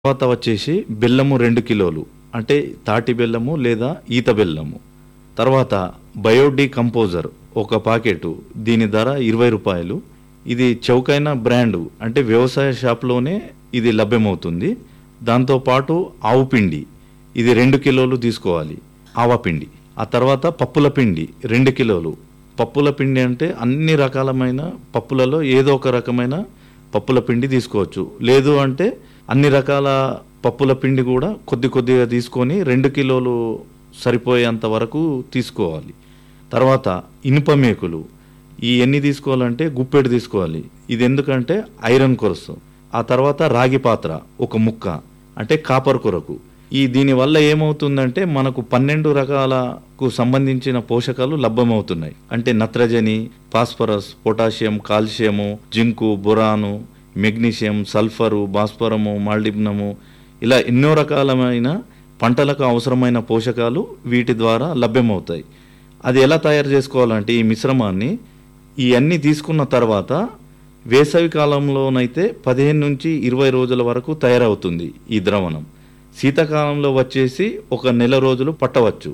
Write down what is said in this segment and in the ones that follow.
తర్వాత వచ్చేసి బెల్లము రెండు కిలోలు అంటే తాటి బెల్లము లేదా ఈత బెల్లము తర్వాత బయోడీ కంపోజర్ ఒక పాకెట్ దీని ధర ఇరవై రూపాయలు ఇది చౌకైన బ్రాండు అంటే వ్యవసాయ షాప్లోనే ఇది లభ్యమవుతుంది దాంతోపాటు ఆవు పిండి ఇది రెండు కిలోలు తీసుకోవాలి ఆవపిండి ఆ తర్వాత పప్పుల పిండి రెండు కిలోలు పప్పుల పిండి అంటే అన్ని రకాలమైన పప్పులలో ఏదో ఒక రకమైన పప్పుల పిండి తీసుకోవచ్చు లేదు అంటే అన్ని రకాల పప్పుల పిండి కూడా కొద్ది కొద్దిగా తీసుకొని రెండు కిలోలు సరిపోయేంత వరకు తీసుకోవాలి తర్వాత ఇనుప మేకులు ఈ ఎన్ని తీసుకోవాలంటే గుప్పెడు తీసుకోవాలి ఇది ఎందుకంటే ఐరన్ కొరసు ఆ తర్వాత రాగి పాత్ర ఒక ముక్క అంటే కాపర్ కొరకు ఈ దీని వల్ల ఏమవుతుందంటే మనకు పన్నెండు రకాలకు సంబంధించిన పోషకాలు లభ్యమవుతున్నాయి అంటే నత్రజని phosphorus potassium calcium zinc boron magnesium sulphur భాస్వరము మాల్డిబ్నము ఇలా ఎన్నో రకాలమైన పంటలకు అవసరమైన పోషకాలు వీటి ద్వారా లభ్యమవుతాయి అది ఎలా తయారు చేసుకోవాలంటే ఈ మిశ్రమాన్ని ఈ అన్ని తీసుకున్న తర్వాత వేసవి కాలంలోనైతే పదిహేను నుంచి ఇరవై రోజుల వరకు తయారవుతుంది ఈ ద్రవణం శీతాకాలంలో వచ్చేసి ఒక నెల రోజులు పట్టవచ్చు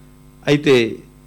అయితే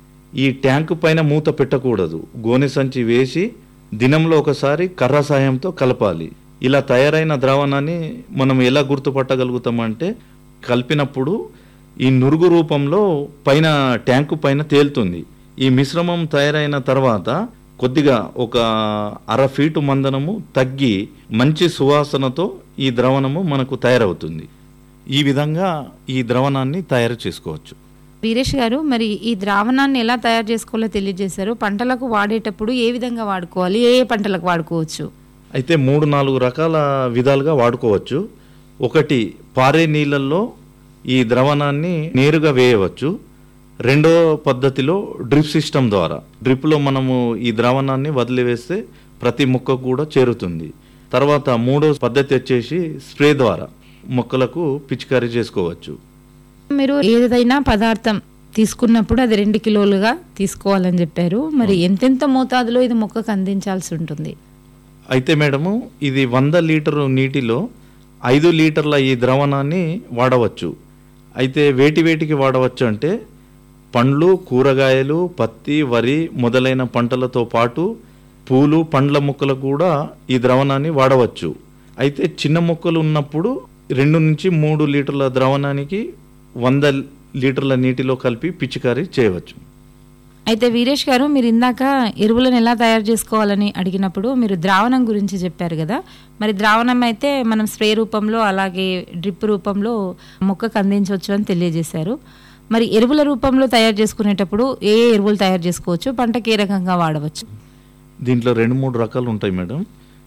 ఈ ట్యాంకు పైన మూత పెట్టకూడదు గోనె సంచి వేసి దినంలో ఒకసారి కర్ర సాయంతో కలపాలి ఇలా తయారైన ద్రావణాన్ని మనం ఎలా గుర్తుపట్టగలుగుతామంటే కలిపినప్పుడు ఈ నురుగు రూపంలో పైన ట్యాంకు పైన తేలుతుంది ఈ మిశ్రమం తయారైన తర్వాత కొద్దిగా ఒక అర ఫీటు మందనము తగ్గి మంచి సువాసనతో ఈ ద్రవణము మనకు తయారవుతుంది ఈ విధంగా ఈ ద్రవణాన్ని తయారు చేసుకోవచ్చు వీరేష్ గారు మరి ఈ ద్రావణాన్ని ఎలా తయారు చేసుకోవాలో తెలియజేశారు పంటలకు వాడేటప్పుడు ఏ విధంగా వాడుకోవాలి ఏ ఏ పంటలకు వాడుకోవచ్చు అయితే మూడు నాలుగు రకాల విధాలుగా వాడుకోవచ్చు ఒకటి పారే నీళ్ళల్లో ఈ ద్రవణాన్ని నేరుగా వేయవచ్చు రెండో పద్ధతిలో డ్రిప్ సిస్టమ్ ద్వారా డ్రిప్లో మనము ఈ ద్రావణాన్ని వదిలివేస్తే ప్రతి మొక్కకు కూడా చేరుతుంది తర్వాత మూడో పద్ధతి వచ్చేసి స్ప్రే ద్వారా మొక్కలకు పిచికారీ చేసుకోవచ్చు మీరు ఏదైనా పదార్థం తీసుకున్నప్పుడు అది రెండు కిలోలుగా తీసుకోవాలని చెప్పారు మరి ఎంతెంత మోతాదులో ఇది మొక్కకు అందించాల్సి ఉంటుంది అయితే మేడము ఇది వంద లీటరు నీటిలో ఐదు లీటర్ల ఈ ద్రవణాన్ని వాడవచ్చు అయితే వేటి వేటికి వాడవచ్చు అంటే పండ్లు కూరగాయలు పత్తి వరి మొదలైన పంటలతో పాటు పూలు పండ్ల మొక్కలకు కూడా ఈ ద్రవణాన్ని వాడవచ్చు అయితే చిన్న మొక్కలు ఉన్నప్పుడు రెండు నుంచి మూడు లీటర్ల ద్రవణానికి వంద లీటర్ల నీటిలో కలిపి పిచికారీ చేయవచ్చు అయితే వీరేష్ గారు మీరు ఇందాక ఎరువులను ఎలా తయారు చేసుకోవాలని అడిగినప్పుడు మీరు ద్రావణం గురించి చెప్పారు కదా మరి ద్రావణం అయితే మనం స్ప్రే రూపంలో అలాగే డ్రిప్ రూపంలో మొక్కకు అందించవచ్చు అని తెలియజేశారు మరి ఎరువుల రూపంలో తయారు చేసుకునేటప్పుడు ఏ ఏ ఎరువులు తయారు చేసుకోవచ్చు పంటకి ఏ రకంగా వాడవచ్చు దీంట్లో రెండు మూడు రకాలు ఉంటాయి మేడం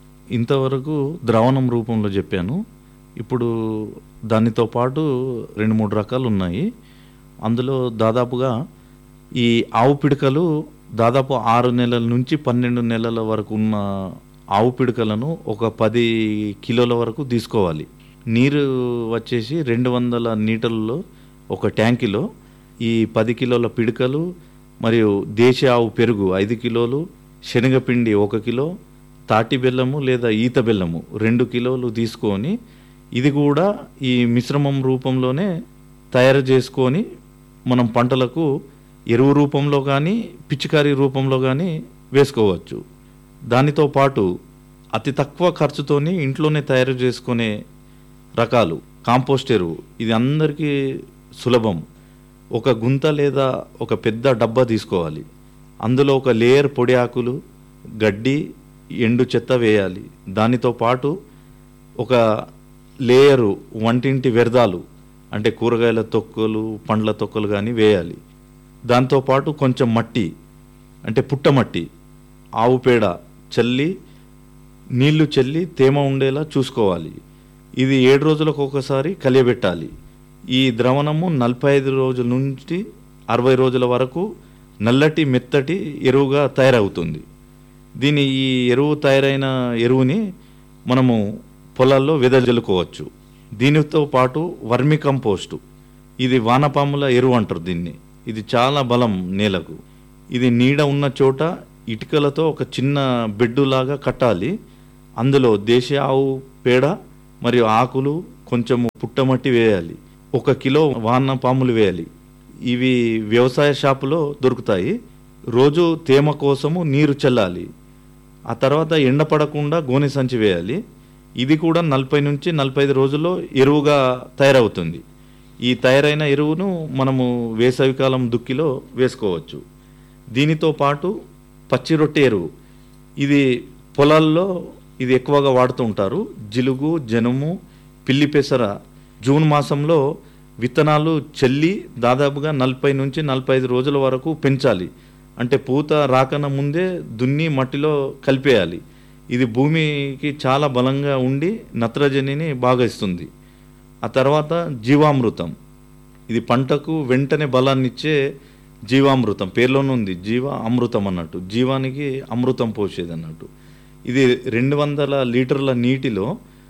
ఇంతవరకు ద్రావణం రూపంలో చెప్పాను ఇప్పుడు దానితో పాటు రెండు మూడు రకాలు ఉన్నాయి అందులో దాదాపుగా ఈ ఆవు పిడకలు దాదాపు ఆరు నెలల నుంచి పన్నెండు నెలల వరకు ఉన్న ఆవు పిడకలను ఒక పది కిలోల వరకు తీసుకోవాలి నీరు వచ్చేసి రెండు వందల లీటర్లలో ఒక ట్యాంకులో ఈ పది కిలోల పిడకలు మరియు దేశీ ఆవు పెరుగు ఐదు కిలోలు శనగపిండి ఒక కిలో తాటి బెల్లము లేదా ఈత బెల్లము రెండు కిలోలు తీసుకొని ఇది కూడా ఈ మిశ్రమం రూపంలోనే తయారు చేసుకొని మనం పంటలకు ఎరువు రూపంలో కానీ పిచికారీ రూపంలో కానీ వేసుకోవచ్చు దానితో పాటు అతి తక్కువ ఖర్చుతోని ఇంట్లోనే తయారు చేసుకునే రకాలు కాంపోస్ట్ ఎరువు ఇది అందరికీ సులభం ఒక గుంత లేదా ఒక పెద్ద డబ్బా తీసుకోవాలి అందులో ఒక లేయర్ పొడి ఆకులు గడ్డి ఎండు చెత్త వేయాలి దానితో పాటు ఒక లేయరు వంటింటి వ్యర్థాలు అంటే కూరగాయల తొక్కలు పండ్ల తొక్కలు కానీ వేయాలి దాంతోపాటు కొంచెం మట్టి అంటే పుట్టమట్టి ఆవు పేడ చల్లి నీళ్లు చల్లి తేమ ఉండేలా చూసుకోవాలి ఇది ఏడు రోజులకు ఒకసారి కలియబెట్టాలి ఈ ద్రవణము నలభై ఐదు రోజుల నుంచి అరవై రోజుల వరకు నల్లటి మెత్తటి ఎరువుగా తయారవుతుంది దీని ఈ ఎరువు తయారైన ఎరువుని మనము పొలాల్లో వెదజల్లుకోవచ్చు దీనితో పాటు వర్మి కంపోస్టు ఇది వానపాముల ఎరువు అంటారు దీన్ని ఇది చాలా బలం నేలకు ఇది నీడ ఉన్న చోట ఇటుకలతో ఒక చిన్న బెడ్డులాగా కట్టాలి అందులో దేశీ ఆవు పేడ మరియు ఆకులు కొంచెం పుట్టమట్టి వేయాలి ఒక కిలో వాన పాములు వేయాలి ఇవి వ్యవసాయ షాపులో దొరుకుతాయి రోజు తేమ కోసము నీరు చల్లాలి ఆ తర్వాత ఎండ పడకుండా గోనె సంచి వేయాలి ఇది కూడా నలభై నుంచి నలభై ఐదు రోజుల్లో ఎరువుగా తయారవుతుంది ఈ తయారైన ఎరువును మనము వేసవికాలం దుక్కిలో వేసుకోవచ్చు దీనితో పాటు పచ్చి రొట్టె ఎరువు ఇది పొలాల్లో ఇది ఎక్కువగా వాడుతూ ఉంటారు జిలుగు జనుము పిల్లి పెసర జూన్ మాసంలో విత్తనాలు చల్లి దాదాపుగా నలభై నుంచి నలభై ఐదు రోజుల వరకు పెంచాలి అంటే పూత రాకన ముందే దున్ని మట్టిలో కలిపేయాలి ఇది భూమికి చాలా బలంగా ఉండి నత్రజనిని బాగా ఇస్తుంది ఆ తర్వాత జీవామృతం ఇది పంటకు వెంటనే బలాన్ని ఇచ్చే జీవామృతం పేర్లోనే ఉంది జీవ అమృతం అన్నట్టు జీవానికి అమృతం పోసేది అన్నట్టు ఇది రెండు వందల లీటర్ల నీటిలో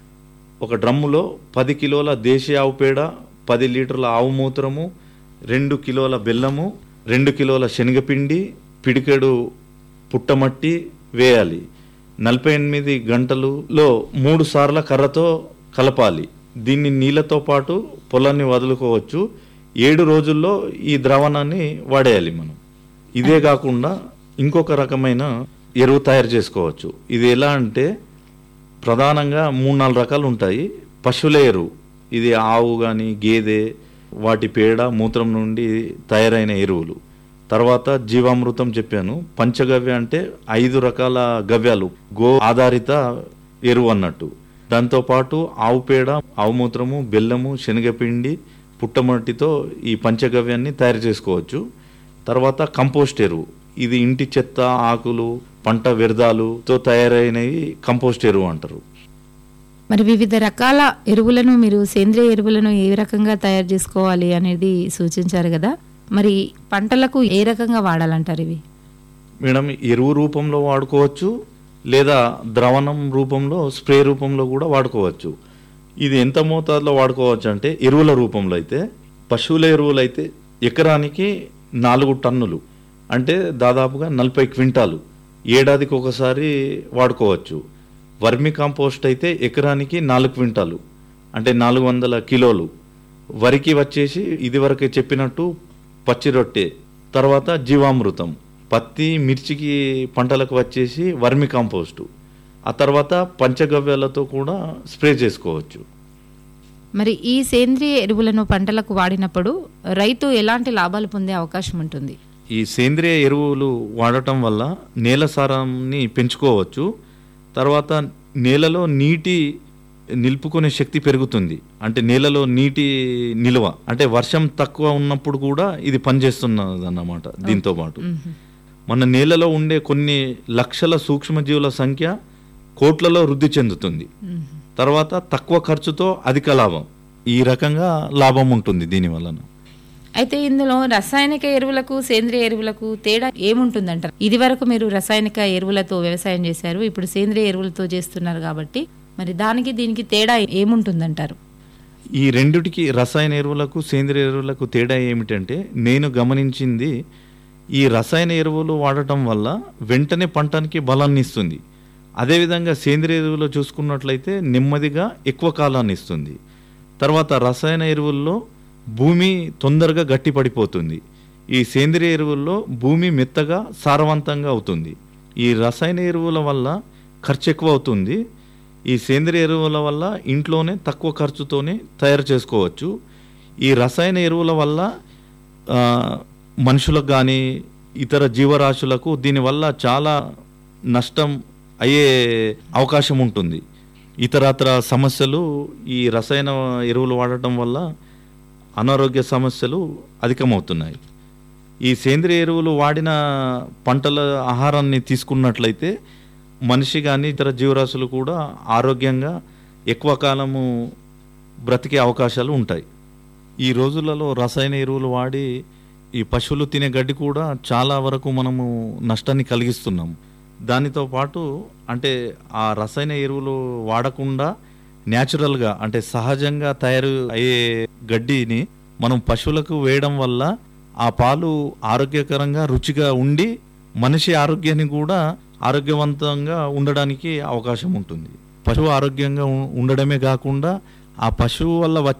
ఒక డ్రమ్ములో పది కిలోల దేశీయ ఆవు పేడ పది లీటర్ల ఆవు మూత్రము రెండు కిలోల బెల్లము రెండు కిలోల శనగపిండి పిడికెడు పుట్టమట్టి వేయాలి నలభై ఎనిమిది గంటలులో మూడు సార్ల కర్రతో కలపాలి దీన్ని నీళ్ళతో పాటు పొలాన్ని వదులుకోవచ్చు ఏడు రోజుల్లో ఈ ద్రావణాన్ని వాడేయాలి మనం ఇదే కాకుండా ఇంకొక రకమైన ఎరువు తయారు చేసుకోవచ్చు ఇది ఎలా అంటే ప్రధానంగా మూడు నాలుగు రకాలు ఉంటాయి పశువుల ఎరువు ఇది ఆవు కానీ గేదె వాటి పేడ మూత్రం నుండి తయారైన ఎరువులు తర్వాత జీవామృతం చెప్పాను పంచగవ్య అంటే ఐదు రకాల గవ్యాలు గో ఆధారిత ఎరువు అన్నట్టు దాంతోపాటు ఆవు పేడ ఆవు మూత్రము బెల్లము శనగపిండి పుట్టమట్టితో ఈ పంచగవ్యాన్ని తయారు చేసుకోవచ్చు తర్వాత కంపోస్ట్ ఎరువు ఇది ఇంటి చెత్త ఆకులు పంట వ్యర్థాలుతో తయారైనవి కంపోస్ట్ ఎరువు అంటారు మరి వివిధ రకాల ఎరువులను మీరు సేంద్రియ ఎరువులను ఏ రకంగా తయారు చేసుకోవాలి అనేది సూచించారు కదా మరి పంటలకు ఏ రకంగా వాడాలంటారు ఇవి మేడం ఎరువు రూపంలో వాడుకోవచ్చు లేదా ద్రవణం రూపంలో స్ప్రే రూపంలో కూడా వాడుకోవచ్చు ఇది ఎంత మోతాదులో వాడుకోవచ్చు అంటే ఎరువుల రూపంలో అయితే పశువుల ఎరువులు అయితే ఎకరానికి నాలుగు టన్నులు అంటే దాదాపుగా నలభై క్వింటాలు ఏడాదికి ఒకసారి వాడుకోవచ్చు వర్మి కాంపోస్ట్ అయితే ఎకరానికి నాలుగు క్వింటాలు అంటే నాలుగు వందల కిలోలు వరికి వచ్చేసి ఇదివరకే చెప్పినట్టు పచ్చి రొట్టె తర్వాత జీవామృతం పత్తి మిర్చికి పంటలకు వచ్చేసి వర్మి కాంపోస్టు ఆ తర్వాత పంచగవ్యాలతో కూడా స్ప్రే చేసుకోవచ్చు మరి ఈ సేంద్రియ ఎరువులను పంటలకు వాడినప్పుడు రైతు ఎలాంటి లాభాలు పొందే అవకాశం ఉంటుంది ఈ సేంద్రియ ఎరువులు వాడటం వల్ల నేల సారాన్ని పెంచుకోవచ్చు తర్వాత నేలలో నీటి నిలుపుకునే శక్తి పెరుగుతుంది అంటే నేలలో నీటి నిల్వ అంటే వర్షం తక్కువ ఉన్నప్పుడు కూడా ఇది పనిచేస్తున్నది అన్నమాట దీంతో పాటు మన నేలలో ఉండే కొన్ని లక్షల సూక్ష్మజీవుల సంఖ్య కోట్లలో వృద్ధి చెందుతుంది తర్వాత తక్కువ ఖర్చుతో అధిక లాభం ఈ రకంగా లాభం ఉంటుంది దీని వలన అయితే ఇందులో రసాయనిక ఎరువులకు సేంద్రియ ఎరువులకు తేడా ఏముంటుందంటారు ఇది వరకు మీరు రసాయనిక ఎరువులతో వ్యవసాయం చేశారు ఇప్పుడు సేంద్రియ ఎరువులతో చేస్తున్నారు కాబట్టి మరి దానికి దీనికి తేడా ఏముంటుందంటారు ఈ రెండిటికి రసాయన ఎరువులకు సేంద్రియ ఎరువులకు తేడా ఏమిటంటే నేను గమనించింది ఈ రసాయన ఎరువులు వాడటం వల్ల వెంటనే పంటనికి బలాన్ని ఇస్తుంది అదేవిధంగా సేంద్రియ ఎరువులు చూసుకున్నట్లయితే నెమ్మదిగా ఎక్కువ కాలాన్ని ఇస్తుంది తర్వాత రసాయన ఎరువుల్లో భూమి తొందరగా గట్టిపడిపోతుంది ఈ సేంద్రియ ఎరువుల్లో భూమి మెత్తగా సారవంతంగా అవుతుంది ఈ రసాయన ఎరువుల వల్ల ఖర్చు ఎక్కువ అవుతుంది ఈ సేంద్రియ ఎరువుల వల్ల ఇంట్లోనే తక్కువ ఖర్చుతోనే తయారు చేసుకోవచ్చు ఈ రసాయన ఎరువుల వల్ల ఆ, మనుషులకు కానీ ఇతర జీవరాశులకు దీనివల్ల చాలా నష్టం అయ్యే అవకాశం ఉంటుంది ఇతరత్ర సమస్యలు ఈ రసాయన ఎరువులు వాడటం వల్ల అనారోగ్య సమస్యలు అధికమవుతున్నాయి ఈ సేంద్రియ ఎరువులు వాడిన పంటల ఆహారాన్ని తీసుకున్నట్లయితే మనిషి కానీ ఇతర జీవరాశులు కూడా ఆరోగ్యంగా ఎక్కువ కాలము బ్రతికే అవకాశాలు ఉంటాయి ఈ రోజులలో రసాయన ఎరువులు వాడి ఈ పశువులు తినే గడ్డి కూడా చాలా వరకు మనము నష్టాన్ని కలిగిస్తున్నాం దానితో పాటు అంటే ఆ రసాయన ఎరువులు వాడకుండా న్యాచురల్గా అంటే సహజంగా తయారు అయ్యే గడ్డిని మనం పశువులకు వేయడం వల్ల ఆ పాలు ఆరోగ్యకరంగా రుచిగా ఉండి మనిషి ఆరోగ్యాన్ని కూడా ఆరోగ్యవంతంగా ఉండడానికి అవకాశం ఉంటుంది పశువు ఆరోగ్యంగా ఉ- ఉండడమే కాకుండా ఆ పశువు వల్ల